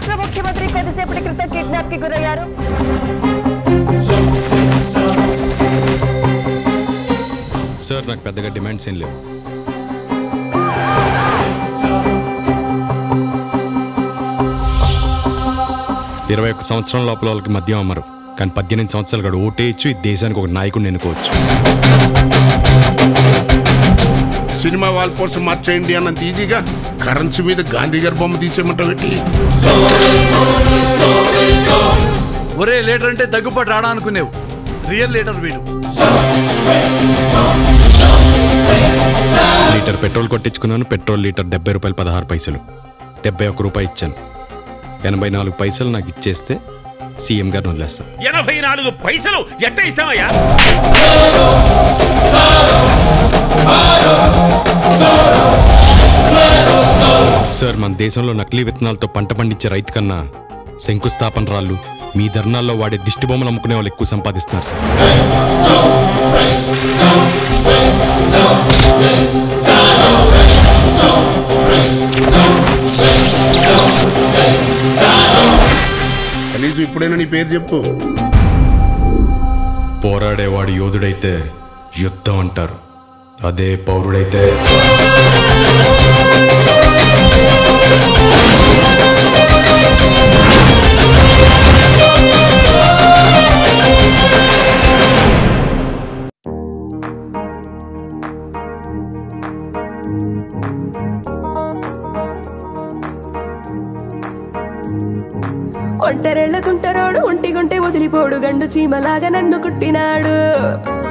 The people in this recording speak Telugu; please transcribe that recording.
రాష్ట్ర ముఖ్యమంత్రి కొద్దిసేపటి క్రితం కిడ్నాప్ కి గురయ్యారు సార్ నాకు పెద్దగా డిమాండ్స్ ఏం లేవు ఇరవై ఒక్క సంవత్సరం లోపల వాళ్ళకి మద్యం అమ్మరు కానీ పద్దెనిమిది సంవత్సరాలు కూడా ఓటే ఇచ్చు ఈ దేశానికి ఒక నాయకుడిని ఎన్నుకోవచ్చు సినిమా వాల్ పోస్ట్ మార్చేయండి అన్నంత ఈజీగా కరెన్సీ మీద గాంధీ గారి బొమ్మ తీసేయమంటావు ఏంటి ఒరే లీటర్ అంటే దగ్గుపాటు రాడా అనుకునేవు రియల్ లీటర్ వీడు లీటర్ పెట్రోల్ కొట్టించుకున్నాను పెట్రోల్ లీటర్ డెబ్బై రూపాయలు పదహారు పైసలు డెబ్బై ఒక్క రూపాయి ఇచ్చాను ఎనభై నాలుగు పైసలు నాకు ఇచ్చేస్తే సీఎం గారిని వదిలేస్తాను ఎనభై నాలుగు పైసలు ఎట్ట ఇస్తామయ్యా సార్ మన దేశంలో నకిలీ విత్తనాలతో పంట పండించే రైతు కన్నా శంకుస్థాపన రాళ్ళు మీ ధర్నాల్లో వాడే దిష్టి బొమ్మలు అమ్ముకునే వాళ్ళు ఎక్కువ సంపాదిస్తున్నారు సార్ కనీసం ఇప్పుడైనా నీ పేరు చెప్పు పోరాడేవాడు యోధుడైతే యుద్ధం అంటారు అదే పౌరుడైతే ఒంటరెళ్ళ కుంటరోడు ఒంటిగుంటే వదిలిపోడు గండు చీమలాగా నన్ను కుట్టినాడు